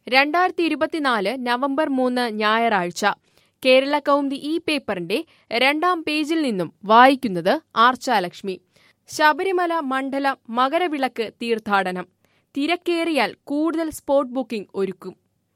രണ്ടായിരത്തി ഇരുപത്തിനാല് നവംബർ മൂന്ന് ഞായറാഴ്ച കേരള കൗമുദി ഈ പേപ്പറിന്റെ രണ്ടാം പേജിൽ നിന്നും വായിക്കുന്നത് ആർച്ചാലക്ഷ്മി ശബരിമല മണ്ഡല മകരവിളക്ക് തീർത്ഥാടനം തിരക്കേറിയാൽ കൂടുതൽ സ്പോട്ട് ബുക്കിംഗ് ഒരുക്കും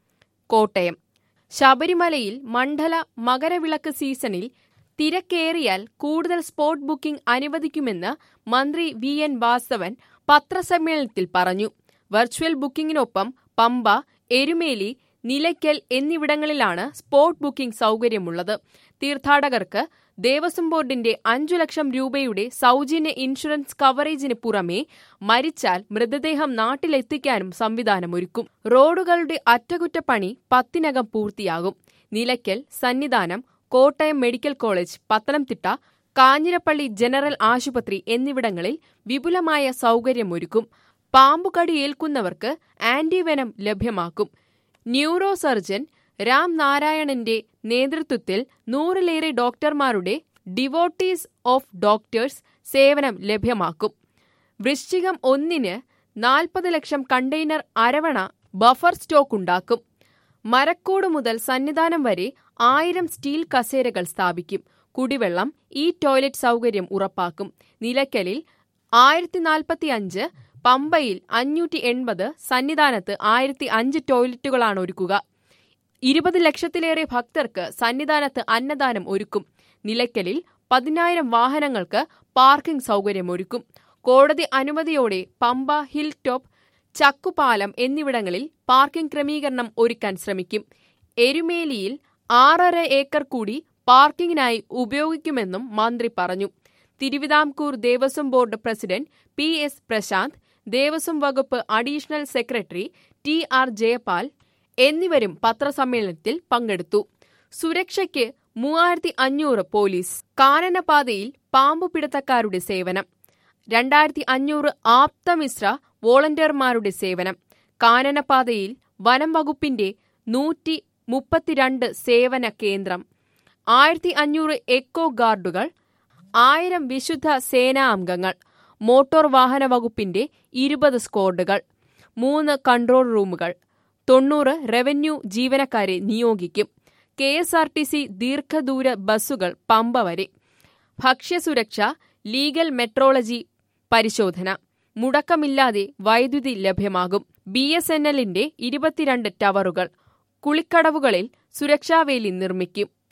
കോട്ടയം ശബരിമലയിൽ മണ്ഡല മകരവിളക്ക് സീസണിൽ തിരക്കേറിയാൽ കൂടുതൽ സ്പോട്ട് ബുക്കിംഗ് അനുവദിക്കുമെന്ന് മന്ത്രി വി എൻ വാസവൻ പത്രസമ്മേളനത്തിൽ പറഞ്ഞു വെർച്വൽ ബുക്കിംഗിനൊപ്പം പമ്പ എരുമേലി നിലയ്ക്കൽ എന്നിവിടങ്ങളിലാണ് സ്പോട്ട് ബുക്കിംഗ് സൗകര്യമുള്ളത് തീർത്ഥാടകർക്ക് ദേവസ്വം ബോർഡിന്റെ അഞ്ചു ലക്ഷം രൂപയുടെ സൗജന്യ ഇൻഷുറൻസ് കവറേജിന് പുറമെ മരിച്ചാൽ മൃതദേഹം നാട്ടിലെത്തിക്കാനും സംവിധാനമൊരുക്കും റോഡുകളുടെ അറ്റകുറ്റപ്പണി പത്തിനകം പൂർത്തിയാകും Nilakkal Sannidhanam Kottayam medical college Pathanamthitta Kanjirappally general ആശുപത്രി എന്നിവിടങ്ങളിൽ വിപുലമായ സൗകര്യമൊരുക്കും പാമ്പുകടി ഏൽക്കുന്നവർക്ക് ആന്റിവെനം ലഭ്യമാക്കും ന്യൂറോ സർജൻ രാം നാരായണന്റെ നേതൃത്വത്തിൽ നൂറിലേറെ ഡോക്ടർമാരുടെ ഡിവോട്ടീസ് ഓഫ് ഡോക്ടേഴ്സ് സേവനം ലഭ്യമാക്കും വൃശ്ചികം ഒന്നിന് നാൽപ്പത് ലക്ഷം കണ്ടെയ്നർ അരവണ ബഫർ സ്റ്റോക്ക് ഉണ്ടാക്കും മരക്കോട് മുതൽ സന്നിധാനം വരെ ആയിരം സ്റ്റീൽ കസേരകൾ സ്ഥാപിക്കും കുടിവെള്ളം ഈ ടോയ്ലറ്റ് സൗകര്യം ഉറപ്പാക്കും നിലയ്ക്കലിൽ ആയിരത്തി നാൽപ്പത്തി അഞ്ച് പമ്പയിൽ അഞ്ഞൂറ്റി എൺപത് സന്നിധാനത്ത് ആയിരത്തി അഞ്ച് ടോയ്ലറ്റുകളാണ് ഒരുക്കുക ഇരുപത് ലക്ഷത്തിലേറെ ഭക്തർക്ക് സന്നിധാനത്ത് അന്നദാനം ഒരുക്കും നിലയ്ക്കലിൽ പതിനായിരം വാഹനങ്ങൾക്ക് പാർക്കിംഗ് സൗകര്യമൊരുക്കും കോടതി അനുമതിയോടെ പമ്പ ഹിൽ ടോപ്പ് ചക്കുപാലം എന്നിവിടങ്ങളിൽ പാർക്കിംഗ് ക്രമീകരണം ഒരുക്കാൻ ശ്രമിക്കും എരുമേലിയിൽ ആറര ഏക്കർ കൂടി പാർക്കിംഗിനായി ഉപയോഗിക്കുമെന്നും മന്ത്രി പറഞ്ഞു Thiruvithamkoor Devaswom board president P S Prasanth Devaswom വകുപ്പ് additional secretary T R Jayapal എന്നിവരും പത്രസമ്മേളനത്തിൽ പങ്കെടുത്തു സുരക്ഷയ്ക്ക് മൂവായിരത്തി അഞ്ഞൂറ് പോലീസ് കാനനപാതയിൽ പാമ്പുപിടുത്തക്കാരുടെ സേവനം രണ്ടായിരത്തി അഞ്ഞൂറ് ആപ്തമിശ്ര വോളണ്ടിയർമാരുടെ സേവനം കാനനപാതയിൽ വനം വകുപ്പിന്റെ നൂറ്റി മുപ്പത്തിരണ്ട് സേവന കേന്ദ്രം ആയിരത്തി അഞ്ഞൂറ് എക്കോ ഗാർഡുകൾ ആയിരം വിശുദ്ധ സേനാ അംഗങ്ങൾ മോട്ടോർ വാഹന വകുപ്പിന്റെ ഇരുപത് സ്ക്വാഡുകൾ മൂന്ന് കൺട്രോൾ റൂമുകൾ തൊണ്ണൂറ് റവന്യൂ ജീവനക്കാരെ നിയോഗിക്കും K S R T C ദീർഘദൂര ബസ്സുകൾ പമ്പ വരെ ഭക്ഷ്യസുരക്ഷ ലീഗൽ മെട്രോളജി പരിശോധന മുടക്കമില്ലാതെ വൈദ്യുതി ലഭ്യമാകും ബി എസ് എൻ എല്ലിന്റെ ഇരുപത്തിരണ്ട് ടവറുകൾ കുളിക്കടവുകളിൽ സുരക്ഷാവേലി നിർമ്മിക്കും